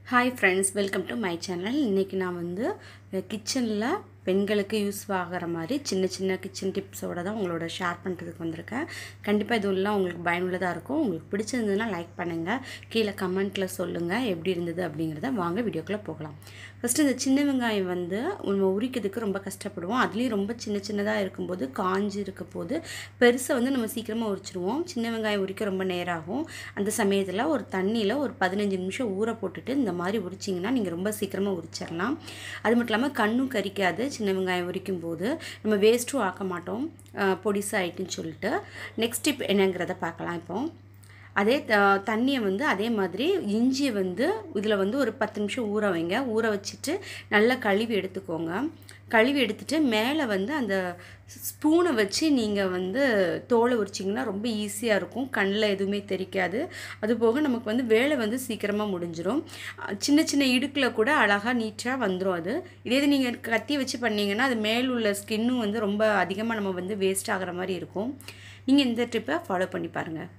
hi friends welcome to my channel இன்றைக்கி நான் வந்து கிச்சனில் பெண்களுக்கு யூஸ் ஆகிற மாதிரி சின்ன சின்ன கிச்சன் டிப்ஸோட தான் உங்களோட ஷேர் பண்ணுறதுக்கு வந்திருக்கேன் கண்டிப்பாக இது எல்லாம் உங்களுக்கு பயனுள்ளதாக இருக்கும் உங்களுக்கு பிடிச்சிருந்ததுன்னா லைக் பண்ணுங்கள் கீழே கமெண்ட்டில் சொல்லுங்கள் எப்படி இருந்தது அப்படிங்கிறத வாங்க வீடியோக்குள்ளே போகலாம் ஃபஸ்ட்டு இந்த சின்ன வெங்காயம் வந்து நம்ம உரிக்கிறதுக்கு ரொம்ப கஷ்டப்படுவோம் அதுலேயும் ரொம்ப சின்ன சின்னதாக இருக்கும்போது காஞ்சி இருக்க போது பெருசை வந்து நம்ம சீக்கிரமாக உரிச்சிருவோம் சின்ன வெங்காயம் உரிக்க ரொம்ப நேரம் ஆகும் அந்த சமயத்தில் ஒரு தண்ணியில் ஒரு பதினஞ்சு நிமிஷம் ஊற போட்டுட்டு இந்த மாதிரி உரிச்சிங்கன்னா நீங்கள் ரொம்ப சீக்கிரமாக உரிச்சிடலாம் அது மட்டும் இல்லாமல் கண்ணும் கறிக்காது சின்ன வெங்காயம் உரிக்கும் போது நம்ம வேஸ்ட்டும் ஆக்க மாட்டோம் பொடிசாயிட்டுன்னு சொல்லிட்டு நெக்ஸ்ட் டிப் என்னங்கிறத பார்க்கலாம் இப்போ அதே த தண்ணியை வந்து அதே மாதிரி இஞ்சியை வந்து இதில் வந்து ஒரு பத்து நிமிஷம் ஊற வைங்க ஊற வச்சுட்டு நல்லா கழுவி எடுத்துக்கோங்க கழுவி எடுத்துட்டு மேலே வந்து அந்த ஸ்பூனை வச்சு நீங்கள் வந்து தோலை உரிச்சிங்கன்னா ரொம்ப ஈஸியாக இருக்கும் கண்ணில் எதுவுமே தெரிக்காது அதுபோக நமக்கு வந்து வேலை வந்து சீக்கிரமாக முடிஞ்சிடும் சின்ன சின்ன இடுக்கில் கூட அழகாக நீட்டாக வந்துடும் அது இதே இது நீங்கள் கத்தி வச்சு பண்ணிங்கன்னா அது மேல் உள்ள ஸ்கின்னும் வந்து ரொம்ப அதிகமாக நம்ம வந்து வேஸ்ட் ஆகிற மாதிரி இருக்கும் நீங்கள் இந்த ட்ரிப்பை ஃபாலோ பண்ணி பாருங்கள்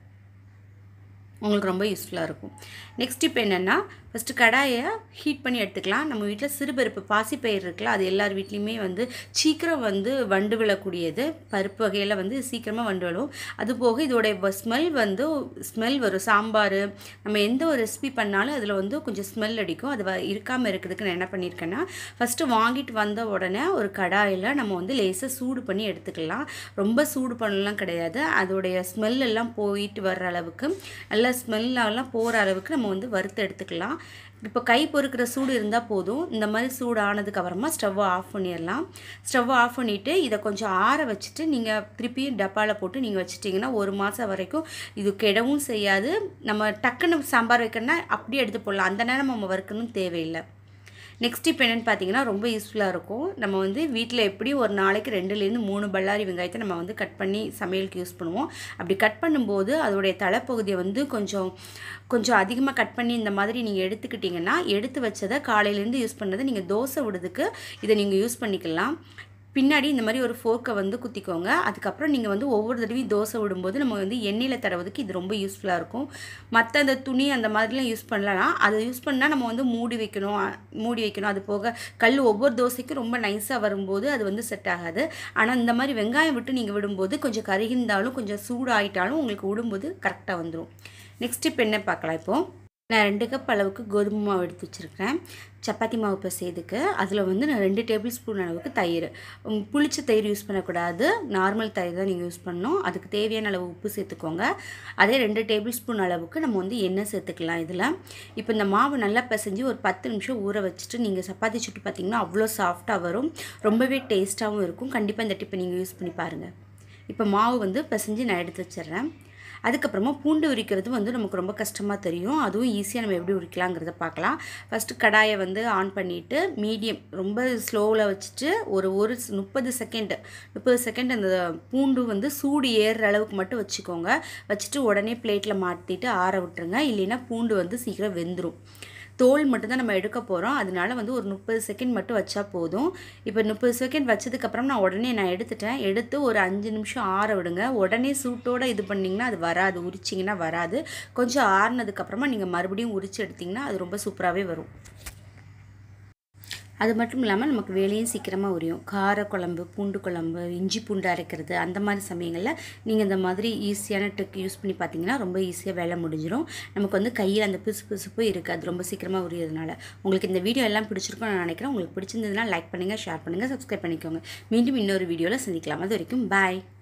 உங்களுக்கு ரொம்ப யூஸ்ஃபுல்லாக இருக்கும் நெக்ஸ்ட் இப்போ என்னென்னா ஃபஸ்ட்டு கடாயை ஹீட் பண்ணி எடுத்துக்கலாம் நம்ம வீட்டில் சிறுபருப்பு பாசிப்பயிர் இருக்குல்ல அது எல்லார் வீட்லேயுமே வந்து சீக்கிரம் வந்து வண்டு விழக்கூடியது பருப்பு வகையில் வந்து சீக்கிரமாக வண்டு விழும் அது போக இதோடைய ஸ்மெல் வந்து ஸ்மெல் வரும் சாம்பார் நம்ம எந்த ஒரு ரெசிபி பண்ணாலும் அதில் வந்து கொஞ்சம் ஸ்மெல் அடிக்கும் அது இருக்காமல் இருக்கிறதுக்கு நான் என்ன பண்ணியிருக்கேன்னா ஃபஸ்ட்டு வாங்கிட்டு வந்த உடனே ஒரு கடாயில் நம்ம வந்து லேசாக சூடு பண்ணி எடுத்துக்கலாம் ரொம்ப சூடு பண்ணலாம் கிடையாது அதோடைய ஸ்மெல் எல்லாம் போயிட்டு வர்ற அளவுக்கு நல்ல ஸ்மெல்லாம் போகிற அளவுக்கு நம்ம வந்து வறுத்து எடுத்துக்கலாம் இப்போ கை பொறுக்கிற சூடு இருந்தால் போதும் இந்த மாதிரி சூடு ஆனதுக்கு அப்புறமா ஸ்டவ்வை ஆஃப் பண்ணிடலாம் ஸ்டவ்வை ஆஃப் பண்ணிவிட்டு இதை கொஞ்சம் ஆற வச்சுட்டு நீங்கள் திருப்பி டப்பாவில் போட்டு நீங்கள் வச்சுட்டிங்கன்னா ஒரு மாதம் வரைக்கும் இது கெடவும் செய்யாது நம்ம டக்குன்னு சாம்பார் வைக்கணும்னா அப்படியே எடுத்து போடலாம் அந்த நேரம் நம்ம வறுக்கணும் தேவையில்லை நெக்ஸ்ட் இப்போ என்னென்னு பார்த்தீங்கன்னா ரொம்ப யூஸ்ஃபுல்லாக இருக்கும் நம்ம வந்து வீட்டில் எப்படி ஒரு நாளைக்கு ரெண்டுலேருந்து மூணு பல்லாரி வெங்காயத்தை நம்ம வந்து கட் பண்ணி சமையலுக்கு யூஸ் பண்ணுவோம் அப்படி கட் பண்ணும்போது அதோடைய தலைப்பகுதியை வந்து கொஞ்சம் கொஞ்சம் அதிகமாக கட் பண்ணி இந்த மாதிரி நீங்கள் எடுத்துக்கிட்டிங்கன்னா எடுத்து வச்சதை காலையிலேருந்து யூஸ் பண்ணதை நீங்கள் தோசை விடுறதுக்கு இதை நீங்கள் யூஸ் பண்ணிக்கலாம் பின்னாடி இந்த மாதிரி ஒரு ஃபோர்க்கை வந்து குத்திக்கோங்க அதுக்கப்புறம் நீங்கள் வந்து ஒவ்வொரு தடவையும் தோசை விடும்போது நம்ம வந்து எண்ணெயில் தடவுறதுக்கு இது ரொம்ப யூஸ்ஃபுல்லாக இருக்கும் மற்ற அந்த துணி அந்த மாதிரிலாம் யூஸ் பண்ணலாம் அதை யூஸ் பண்ணால் நம்ம வந்து மூடி வைக்கணும் மூடி வைக்கணும் அது போக கல் ஒவ்வொரு தோசைக்கும் ரொம்ப நைஸாக வரும்போது அது வந்து செட் ஆகாது ஆனால் இந்த மாதிரி வெங்காயம் விட்டு நீங்கள் விடும்போது கொஞ்சம் கருகிருந்தாலும் கொஞ்சம் சூடாயிட்டாலும் உங்களுக்கு விடும்போது கரெக்டாக வந்துடும் நெக்ஸ்ட் இப்போ என்ன பார்க்கலாம் இப்போது நான் ரெண்டு கப் அளவுக்கு கோதுமை மாவு எடுத்து வச்சுருக்கேன் சப்பாத்தி மாவு பசையதுக்கு அதில் வந்து நான் ரெண்டு டேபிள் ஸ்பூன் அளவுக்கு தயிர் புளிச்ச தயிர் யூஸ் பண்ணக்கூடாது நார்மல் தயிர் தான் நீங்கள் யூஸ் பண்ணணும் அதுக்கு தேவையான அளவு உப்பு சேர்த்துக்கோங்க அதே ரெண்டு டேபிள் ஸ்பூன் அளவுக்கு நம்ம வந்து எண்ணெய் சேர்த்துக்கலாம் இதில் இப்போ இந்த மாவு நல்லா பிசைஞ்சு ஒரு பத்து நிமிஷம் ஊற வச்சுட்டு நீங்கள் சப்பாத்தி சுட்டு பார்த்தீங்கன்னா அவ்வளோ சாஃப்டாக வரும் ரொம்பவே டேஸ்ட்டாகவும் இருக்கும் கண்டிப்பாக இந்த டிப்பை நீங்கள் யூஸ் பண்ணி பாருங்கள் இப்போ மாவு வந்து பிசைஞ்சு நான் எடுத்து வச்சிடுறேன் அதுக்கப்புறமா பூண்டு உரிக்கிறது வந்து நமக்கு ரொம்ப கஷ்டமாக தெரியும் அதுவும் ஈஸியாக நம்ம எப்படி உரிக்கலாங்கிறத பார்க்கலாம் ஃபஸ்ட்டு கடாயை வந்து ஆன் பண்ணிவிட்டு மீடியம் ரொம்ப ஸ்லோவில் வச்சுட்டு ஒரு ஒரு முப்பது செகண்ட் முப்பது செகண்ட் அந்த பூண்டு வந்து சூடு ஏறுற அளவுக்கு மட்டும் வச்சுக்கோங்க வச்சுட்டு உடனே பிளேட்டில் மாட்டிட்டு ஆற விட்டுருங்க இல்லைன்னா பூண்டு வந்து சீக்கிரம் வெந்துடும் தோல் மட்டும்தான் நம்ம எடுக்க போகிறோம் அதனால வந்து ஒரு முப்பது செகண்ட் மட்டும் வச்சா போதும் இப்போ முப்பது செகண்ட் வச்சதுக்கப்புறம் நான் உடனே நான் எடுத்துட்டேன் எடுத்து ஒரு அஞ்சு நிமிஷம் ஆற விடுங்க உடனே சூட்டோடு இது பண்ணிங்கன்னா அது வராது உரிச்சிங்கன்னா வராது கொஞ்சம் ஆறுனதுக்கப்புறமா நீங்கள் மறுபடியும் உரித்து எடுத்திங்கன்னா அது ரொம்ப சூப்பராகவே வரும் அது மட்டும் இல்லாமல் நமக்கு வேலையும் சீக்கிரமாக உரியும் கார குழம்பு பூண்டு குழம்பு இஞ்சி பூண்டு அரைக்கிறது அந்த மாதிரி சமயங்களில் நீங்கள் இந்த மாதிரி ஈஸியான ட்ரிக் யூஸ் பண்ணி பார்த்தீங்கன்னா ரொம்ப ஈஸியாக வேலை முடிஞ்சிடும் நமக்கு வந்து கையில் அந்த பிசு பிசுப்பு இருக்காது ரொம்ப சீக்கிரமாக உரியதுனால உங்களுக்கு இந்த வீடியோ எல்லாம் பிடிச்சிருக்கும் நான் நினைக்கிறேன் உங்களுக்கு பிடிச்சிருந்ததுன்னா லைக் பண்ணுங்கள் ஷேர் பண்ணுங்கள் சப்ஸ்கிரைப் பண்ணிக்கோங்க மீண்டும் இன்னொரு வீடியோவில் சந்திக்கலாம் அது வரைக்கும் பாய்